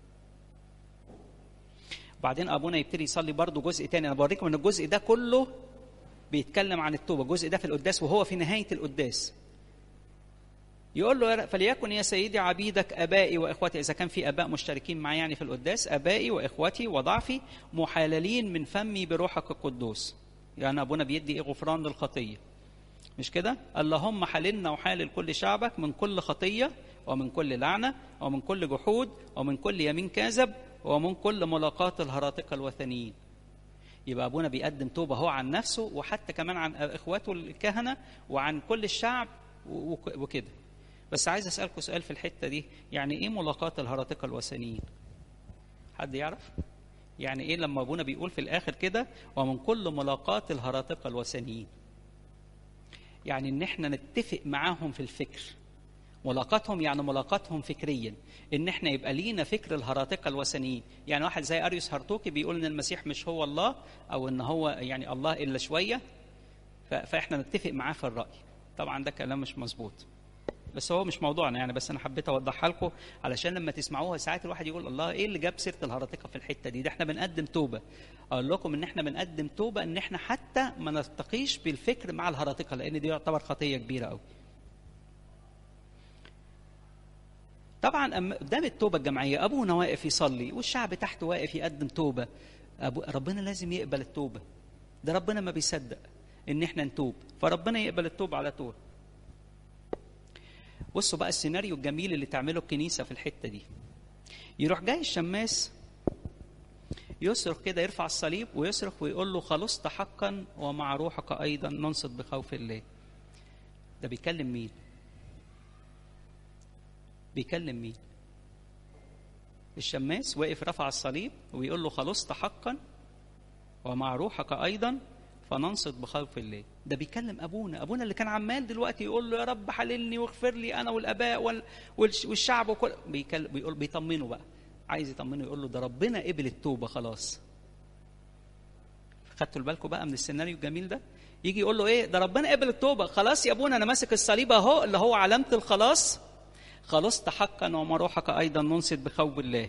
Speaker 1: وبعدين ابونا يبتدي يصلي برضه جزء تاني انا بوريكم ان الجزء ده كله بيتكلم عن التوبه الجزء ده في القداس وهو في نهايه القداس يقول له فليكن يا سيدي عبيدك ابائي واخوتي اذا كان في اباء مشتركين معي يعني في القداس ابائي واخوتي وضعفي محللين من فمي بروحك القدوس يعني ابونا بيدي ايه غفران للخطيه مش كده اللهم حللنا وحالل كل شعبك من كل خطيه ومن كل لعنه ومن كل جحود ومن كل يمين كاذب ومن كل ملاقات الهراطقه الوثنيين يبقى ابونا بيقدم توبه هو عن نفسه وحتى كمان عن اخواته الكهنه وعن كل الشعب وكده بس عايز اسالكم سؤال في الحته دي يعني ايه ملاقات الهراطقه الوثنيين حد يعرف يعني ايه لما ابونا بيقول في الاخر كده ومن كل ملاقات الهراطقه الوثنيين يعني ان احنا نتفق معاهم في الفكر ملاقاتهم يعني ملاقاتهم فكريا ان احنا يبقى لينا فكر الهراطقه الوثنيين يعني واحد زي اريوس هرطوكي بيقول ان المسيح مش هو الله او ان هو يعني الله الا شويه فاحنا نتفق معاه في الراي طبعا ده كلام مش مظبوط بس هو مش موضوعنا يعني بس انا حبيت اوضحها لكم علشان لما تسمعوها ساعات الواحد يقول الله ايه اللي جاب سيره الهرطقه في الحته دي ده احنا بنقدم توبه اقول لكم ان احنا بنقدم توبه ان احنا حتى ما نلتقيش بالفكر مع الهرطقه لان دي يعتبر خطيه كبيره قوي طبعا قدام التوبه الجماعيه ابونا واقف يصلي والشعب تحت واقف يقدم توبه أبو ربنا لازم يقبل التوبه ده ربنا ما بيصدق ان احنا نتوب فربنا يقبل التوبه على طول بصوا بقى السيناريو الجميل اللي تعمله الكنيسه في الحته دي يروح جاي الشماس يصرخ كده يرفع الصليب ويصرخ ويقول له خلصت حقا ومع روحك ايضا ننصت بخوف الله ده بيكلم مين بيكلم مين الشماس واقف رفع الصليب ويقول له خلصت حقا ومع روحك ايضا فننصت بخوف الله ده بيكلم ابونا ابونا اللي كان عمال دلوقتي يقول له يا رب حللني واغفر لي انا والاباء وال... والش- والشعب وكل بيكلم بيقول بيطمنه بقى عايز يطمنه يقول له ده ربنا قبل التوبه خلاص خدتوا بالكم بقى من السيناريو الجميل ده يجي يقول له ايه ده ربنا قبل التوبه خلاص يا ابونا انا ماسك الصليب اهو اللي هو علامه الخلاص خلصت حقا وما روحك ايضا ننصت بخوف الله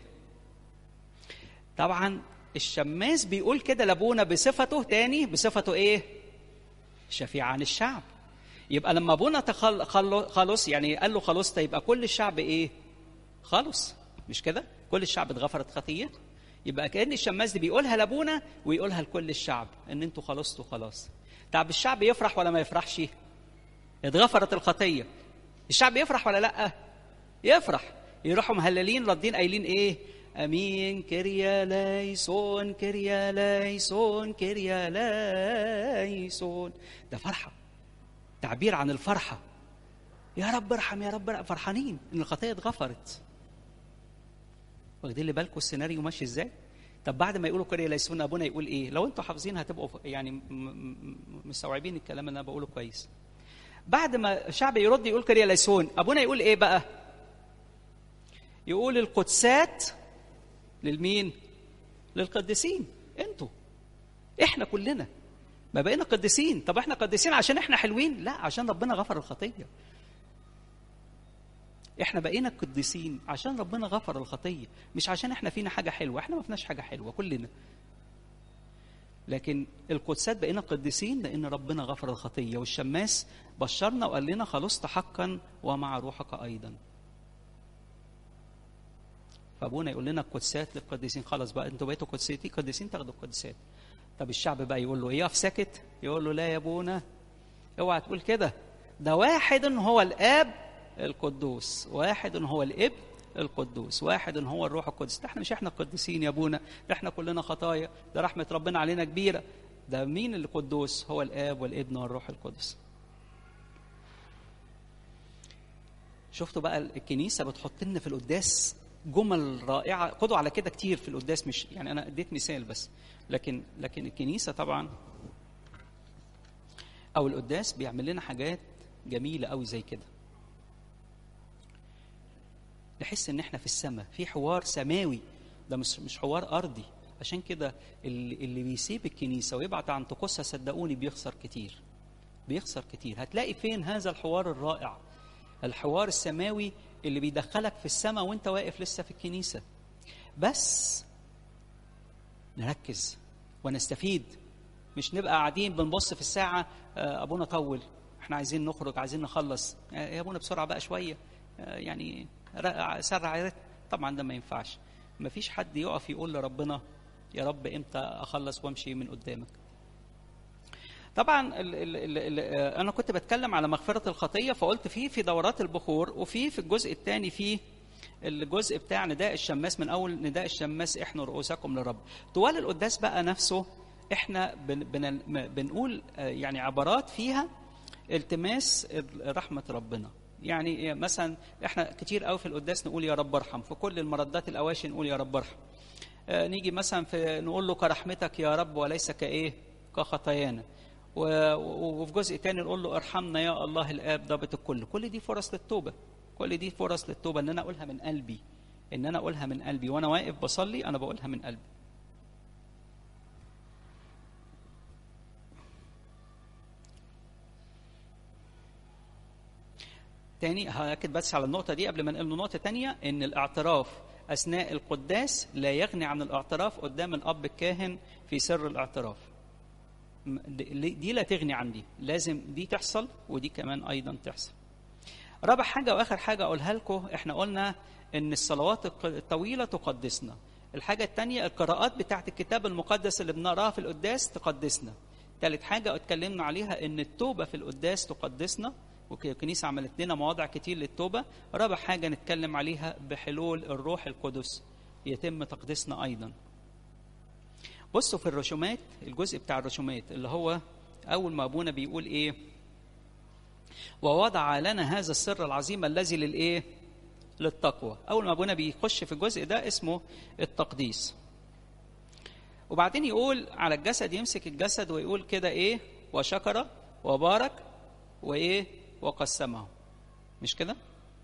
Speaker 1: طبعا الشماس بيقول كده لابونا بصفته تاني بصفته ايه شفيع عن الشعب يبقى لما ابونا تخل... خل... خلص يعني قال له خلصت يبقى كل الشعب ايه خلص مش كده كل الشعب اتغفرت خطيته يبقى كان الشماس دي بيقولها لابونا ويقولها لكل الشعب ان انتوا خلصتوا خلاص طب الشعب يفرح ولا ما يفرحش اتغفرت الخطيه الشعب يفرح ولا لا يفرح يروحوا مهللين ردين قايلين ايه امين كريا ليسون كريا ليسون كريا ليسون ده فرحه تعبير عن الفرحه يا رب ارحم يا رب ارحم فرحانين ان الخطيه اتغفرت واخدين اللي بالكم السيناريو ماشي ازاي طب بعد ما يقولوا كريا ليسون ابونا يقول ايه لو انتوا حافظين هتبقوا يعني م- م- مستوعبين الكلام اللي انا بقوله كويس بعد ما الشعب يرد يقول كريا ليسون ابونا يقول ايه بقى يقول القدسات للمين للقديسين انتوا احنا كلنا ما بقينا قديسين طب احنا قديسين عشان احنا حلوين لا عشان ربنا غفر الخطيه احنا بقينا قديسين عشان ربنا غفر الخطيه مش عشان احنا فينا حاجه حلوه احنا ما فيناش حاجه حلوه كلنا لكن القدسات بقينا قديسين لان ربنا غفر الخطيه والشماس بشرنا وقال لنا خلصت حقا ومع روحك ايضا فابونا يقول لنا القدسات للقديسين خلاص بقى انتوا بقيتوا قدسيتي قديسين تاخدوا القدسات طب الشعب بقى يقول له ايه يقف ساكت يقول له لا يا ابونا اوعى تقول كده ده واحد هو الاب القدوس واحد هو الابن القدوس واحد هو الروح القدس ده احنا مش احنا القديسين يا ابونا ده احنا كلنا خطايا ده رحمه ربنا علينا كبيره ده مين القدوس هو الاب والابن والروح القدس شفتوا بقى الكنيسه بتحط لنا في القداس جمل رائعه خدوا على كده كتير في القداس مش يعني انا اديت مثال بس لكن لكن الكنيسه طبعا او القداس بيعمل لنا حاجات جميله قوي زي كده نحس ان احنا في السماء في حوار سماوي ده مش مش حوار ارضي عشان كده اللي, اللي بيسيب الكنيسه ويبعت عن طقوسها صدقوني بيخسر كتير بيخسر كتير هتلاقي فين هذا الحوار الرائع الحوار السماوي اللي بيدخلك في السماء وانت واقف لسه في الكنيسه بس نركز ونستفيد مش نبقى قاعدين بنبص في الساعه آه، ابونا طول احنا عايزين نخرج عايزين نخلص آه، يا ابونا بسرعه بقى شويه آه، يعني ر- سرع يا ريت. طبعا ده ما ينفعش ما فيش حد يقف يقول لربنا يا رب امتى اخلص وامشي من قدامك طبعا ال ال ال ال انا كنت بتكلم على مغفره الخطيه فقلت في في دورات البخور وفي في الجزء الثاني في الجزء بتاع نداء الشماس من اول نداء الشماس احنوا رؤوسكم للرب طوال القداس بقى نفسه احنا بن بن بنقول آه، يعني عبارات فيها التماس رحمه ربنا يعني مثلا احنا كتير قوي في القداس نقول يا رب ارحم في كل المردات الاواشي نقول يا رب ارحم آه، نيجي مثلا في نقول له كرحمتك يا رب وليس كايه كخطايانا و- و- وفي جزء تاني نقول له ارحمنا يا الله الاب ضابط الكل كل دي فرص للتوبه كل دي فرص للتوبه ان انا اقولها من قلبي ان انا اقولها من قلبي وانا واقف بصلي انا بقولها من قلبي تاني هاكد بس على النقطة دي قبل ما نقل نقطة تانية إن الاعتراف أثناء القداس لا يغني عن الاعتراف قدام الأب الكاهن في سر الاعتراف. م- دي دي لا تغني عن دي، لازم دي تحصل ودي كمان أيضا تحصل. رابع حاجة وآخر حاجة أقولها لكم إحنا قلنا إن الصلوات الق- الطويلة تقدسنا. الحاجة التانية القراءات بتاعة الكتاب المقدس اللي بنقراها في القداس تقدسنا. ثالث حاجة اتكلمنا عليها إن التوبة في القداس تقدسنا والكنيسة عملت لنا مواضع كتير للتوبة. رابع حاجة نتكلم عليها بحلول الروح القدس يتم تقديسنا أيضا. بصوا في الرسومات الجزء بتاع الرسومات اللي هو أول ما أبونا بيقول إيه ووضع لنا هذا السر العظيم الذي للايه للتقوى اول ما ابونا بيخش في الجزء ده اسمه التقديس وبعدين يقول على الجسد يمسك الجسد ويقول كده ايه وشكر وبارك وايه وقسمه مش كده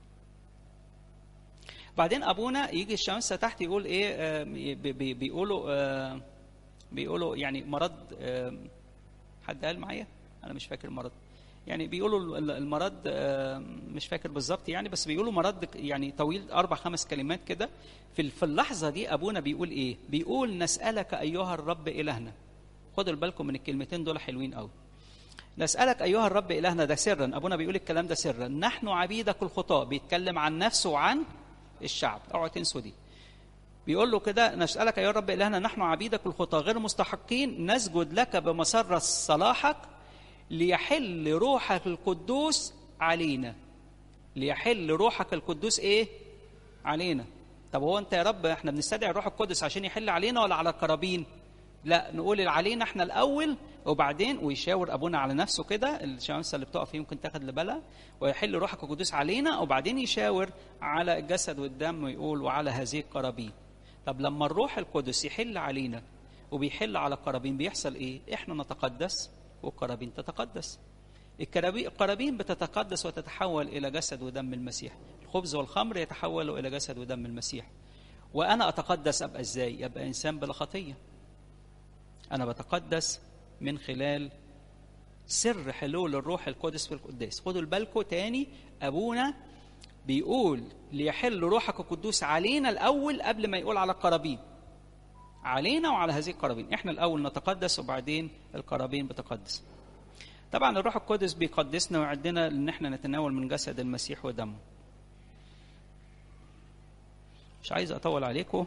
Speaker 1: بعدين ابونا يجي الشمس تحت يقول ايه آه بي بي بيقولوا آه بيقولوا يعني مرض آه حد قال معايا انا مش فاكر المرض يعني بيقولوا المرض مش فاكر بالظبط يعني بس بيقولوا مرض يعني طويل اربع خمس كلمات كده في في اللحظه دي ابونا بيقول ايه بيقول نسالك ايها الرب الهنا خدوا بالكم من الكلمتين دول حلوين قوي نسالك ايها الرب الهنا ده سرا ابونا بيقول الكلام ده سرا نحن عبيدك الخطاة بيتكلم عن نفسه وعن الشعب اوعوا تنسوا دي بيقول له كده نسالك ايها الرب الهنا نحن عبيدك الخطاة غير مستحقين نسجد لك بمسره صلاحك ليحل روحك القدوس علينا ليحل روحك القدوس ايه علينا طب هو انت يا رب احنا بنستدعي الروح القدس عشان يحل علينا ولا على القرابين لا نقول علينا احنا الاول وبعدين ويشاور ابونا على نفسه كده الشمس اللي بتقف فيه ممكن تاخد لبالها ويحل روحك القدوس علينا وبعدين يشاور على الجسد والدم ويقول وعلى هذه القرابين طب لما الروح القدس يحل علينا وبيحل على القرابين بيحصل ايه احنا نتقدس والقرابين تتقدس القرابين بتتقدس وتتحول إلى جسد ودم المسيح الخبز والخمر يتحولوا إلى جسد ودم المسيح وأنا أتقدس أبقى إزاي أبقى إنسان بلا خطية أنا بتقدس من خلال سر حلول الروح القدس في القداس خدوا بالكم تاني أبونا بيقول ليحل روحك القدوس علينا الأول قبل ما يقول على القرابين علينا وعلى هذه القرابين احنا الاول نتقدس وبعدين القرابين بتقدس طبعا الروح القدس بيقدسنا ويعدنا ان احنا نتناول من جسد المسيح ودمه مش عايز اطول عليكم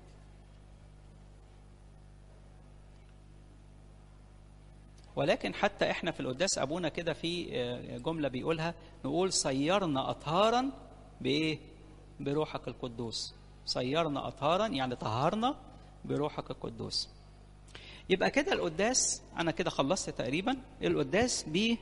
Speaker 1: ولكن حتى احنا في القداس ابونا كده في جمله بيقولها نقول صيرنا اطهارا بايه بروحك القدوس صيرنا اطهارا يعني طهرنا بروحك القدوس يبقى كده القداس انا كده خلصت تقريبا القداس بي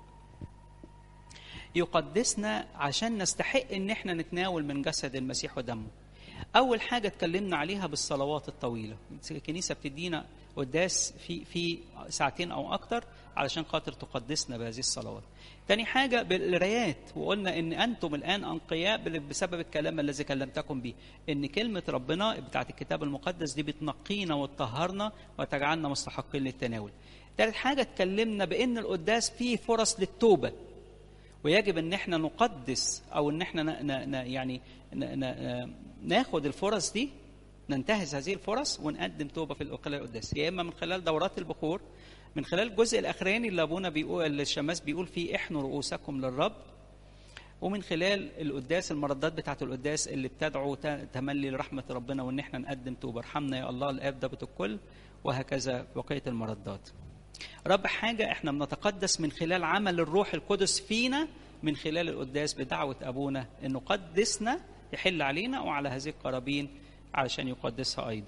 Speaker 1: يقدسنا عشان نستحق ان احنا نتناول من جسد المسيح ودمه اول حاجه اتكلمنا عليها بالصلوات الطويله الكنيسه بتدينا قداس في في ساعتين او اكتر علشان خاطر تقدسنا بهذه الصلوات تاني حاجة بالقرايات وقلنا إن أنتم الآن أنقياء بسبب الكلام الذي كلمتكم به إن كلمة ربنا بتاعت الكتاب المقدس دي بتنقينا وتطهرنا وتجعلنا مستحقين للتناول تالت حاجة اتكلمنا بإن القداس فيه فرص للتوبة ويجب ان احنا نقدس او ان احنا ن ن يعني ن ن ناخد الفرص دي ننتهز هذه الفرص ونقدم توبه في خلال القداس يا اما من خلال دورات البخور من خلال الجزء الاخراني اللي ابونا بيقول اللي الشماس بيقول فيه احنوا رؤوسكم للرب ومن خلال القداس المردات بتاعت القداس اللي بتدعو تملي لرحمه ربنا وان احنا نقدم توبه ارحمنا يا الله الاب ضابط الكل وهكذا بقيه المردات رب حاجة احنا بنتقدس من خلال عمل الروح القدس فينا من خلال القداس بدعوة أبونا أنه قدسنا يحل علينا وعلى هذه القرابين علشان يقدسها أيضا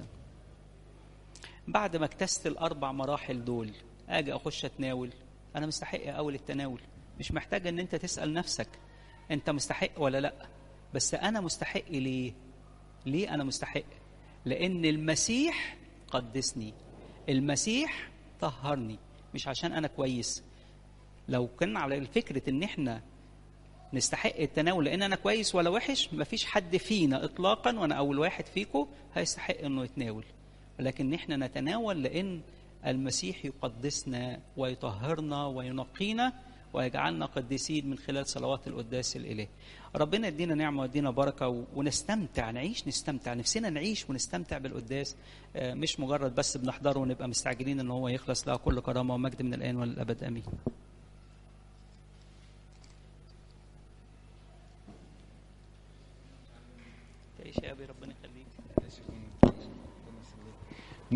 Speaker 1: بعد ما اكتست الأربع مراحل دول أجي أخش أتناول أنا مستحق أول التناول مش محتاج أن أنت تسأل نفسك أنت مستحق ولا لأ بس أنا مستحق ليه ليه أنا مستحق لأن المسيح قدسني المسيح طهرني مش عشان انا كويس لو كان على فكره ان احنا نستحق التناول لان انا كويس ولا وحش مفيش حد فينا اطلاقا وانا اول واحد فيكم هيستحق انه يتناول ولكن احنا نتناول لان المسيح يقدسنا ويطهرنا وينقينا ويجعلنا قديسين من خلال صلوات القداس الإله ربنا يدينا نعمة ويدينا بركة ونستمتع نعيش نستمتع نفسنا نعيش ونستمتع بالقداس مش مجرد بس بنحضره ونبقى مستعجلين ان هو يخلص له كل كرامة ومجد من الآن والأبد آمين تعيش يا أبي ربنا يخليك